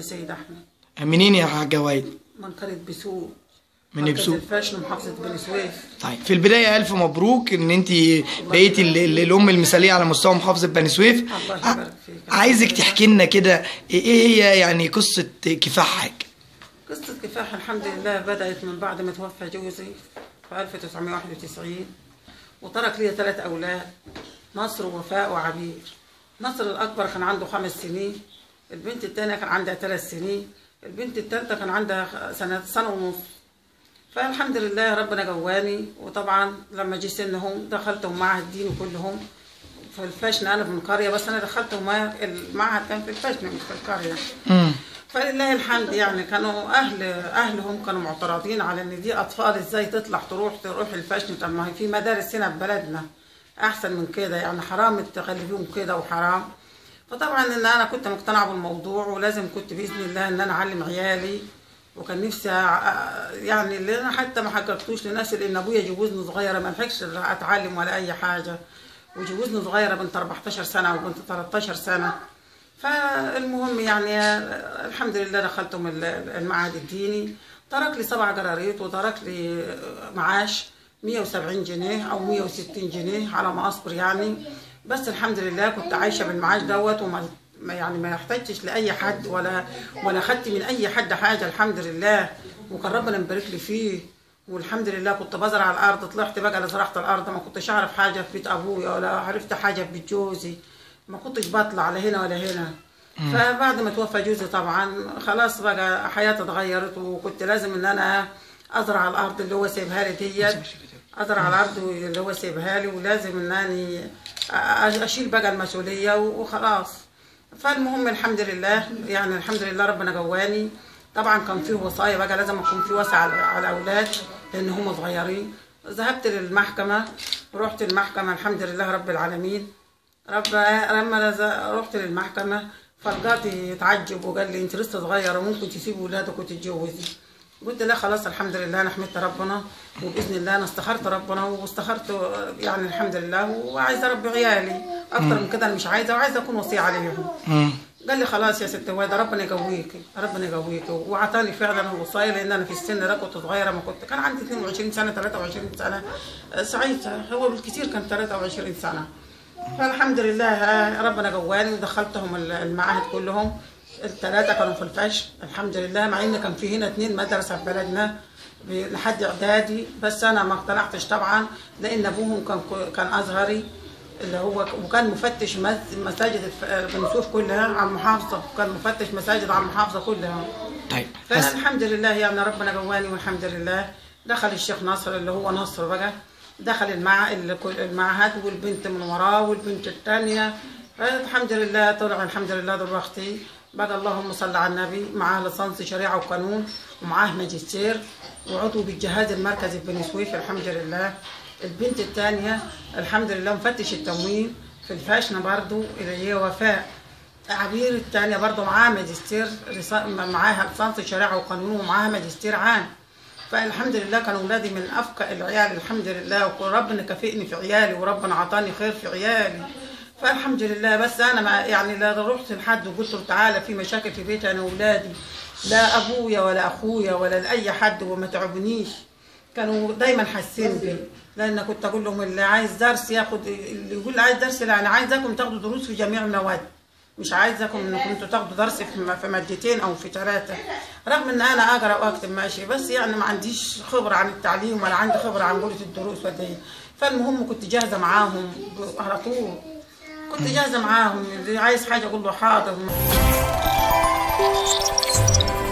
سيد احمد منين يا حاجه وائل منطقه بسوق من مركز بسوق الفاشن محافظه بني سويف طيب في البدايه الف مبروك ان انت بقيتي ال- ال- الام المثاليه على مستوى محافظه بني سويف الله ع- يبارك فيك. عايزك تحكي لنا كده ايه هي يعني قصه كفاحك قصة كفاح الحمد لله بدأت من بعد ما توفى جوزي في 1991 وترك لي ثلاث أولاد نصر ووفاء وعبير نصر الأكبر كان عنده خمس سنين البنت الثانية كان عندها ثلاث سنين البنت الثالثة كان عندها سنة سنة ونص فالحمد لله ربنا جواني وطبعا لما جه سنهم دخلتهم معهد ديني كلهم في الفاشن انا من قريه بس انا دخلتهم معهد- المعهد كان في الفاشن مش في القريه امم فلله الحمد يعني كانوا اهل اهلهم كانوا معترضين على ان دي اطفال ازاي تطلع تروح تروح الفاشن طب ما هي في مدارس هنا في بلدنا احسن من كده يعني حرام تغلبيهم كده وحرام فطبعا ان انا كنت مقتنعه بالموضوع ولازم كنت باذن الله ان انا اعلم عيالي وكان نفسي أع- يعني اللي انا حتى ما حققتوش لنفسي لان ابويا جوزني صغيره ما لحقش اتعلم ولا اي حاجه وجوزني صغيره بنت 14 سنه وبنت 13 سنه فالمهم يعني الحمد لله دخلتهم ال- المعهد الديني ترك لي سبع جراريط وترك لي معاش 170 جنيه او 160 جنيه على ما اصبر يعني بس الحمد لله كنت عايشه بالمعاش دوت وما ما يعني ما احتجتش لاي حد ولا ولا خدت من اي حد حاجه الحمد لله وكان ربنا مبارك لي فيه والحمد لله كنت بزرع الارض طلعت بقى لزرعت الارض ما كنتش اعرف حاجه في بيت ابويا ولا عرفت حاجه في بيت جوزي ما كنتش بطلع لا هنا ولا هنا فبعد ما توفى جوزي طبعا خلاص بقى حياتي اتغيرت وكنت لازم ان انا ازرع الارض اللي هو سايبها لي ديت ازرع الارض اللي هو سايبها لي ولازم ان اني أ- اشيل بقى المسؤوليه وخلاص فالمهم الحمد لله يعني الحمد لله ربنا جواني طبعا كان فيه وصايا بقى لازم يكون في وصايا على على الاولاد لان هم صغيرين ذهبت للمحكمه ورحت المحكمه الحمد لله رب العالمين رب لما نز- رحت للمحكمه فالقاضي اتعجب وقال لي انت لسه صغيره وممكن تسيبي ولادك وتتجوزي قلت لا خلاص الحمد لله انا حمدت ربنا وباذن الله انا استخرت ربنا واستخرت يعني الحمد لله وعايزه اربي عيالي اكتر من كده انا مش عايزه وعايزه اكون وصيه عليهم امم قال لي خلاص يا ست وادة ربنا يقويكي ربنا يقويكي وعطاني فعلا الوصايه لان انا في السن ده كنت صغيره ما كنت كان عندي 22 سنه 23 سنه آه، ساعتها هو بالكثير كان 23 سنه فالحمد لله آه، ربنا قواني ودخلتهم ال- المعاهد كلهم الثلاثه كانوا في الفشل الحمد لله مع ان كان في هنا اثنين مدرسه في بلدنا ب- لحد اعدادي بس انا ما اقتنعتش طبعا لان ابوهم كان كان ازهري اللي هو وكان مفتش مس- مساجد الف- بني سويف كلها على المحافظه كان مفتش مساجد على المحافظه كلها طيب بس فالحمد لله يعني ربنا جواني والحمد لله دخل الشيخ ناصر اللي هو نصر بقى دخل المع... الكل- المعهد والبنت من وراه والبنت الثانيه فالحمد لله طلع الحمد لله دلوقتي بقى اللهم صل على النبي معاه لصنص شريعه وقانون ومعاه ماجستير وعضو بالجهاز المركزي في بني سويف الحمد لله البنت الثانيه الحمد لله مفتش التموين في الفاشنه برضو اللي هي وفاء عبير الثانية برضه معاها ماجستير رسا- معاها ليسانس شريعة وقانون ومعاها ماجستير عام فالحمد لله كانوا اولادي من افقى العيال الحمد لله وربنا كافئني في عيالي وربنا عطاني خير في عيالي فالحمد لله بس انا ما يعني لا رحت لحد وقلت له تعالى في مشاكل في بيتي انا واولادي لا ابويا ولا اخويا ولا لاي حد وما تعبنيش كانوا دايما حاسين بي لان كنت اقول لهم اللي عايز درس ياخد اللي يقول عايز درس لا انا عايزاكم تاخدوا دروس في جميع المواد مش عايزاكم انكم انتوا تاخدوا درس في م- في مادتين او في ثلاثه رغم ان انا اقرا واكتب ماشي بس يعني ما عنديش خبره عن التعليم ولا عندي خبره عن بولة الدروس ولا ايه فالمهم كنت جاهزه معاهم ب- على طول كنت جاهزه معاهم اللي عايز حاجه اقول له حاضر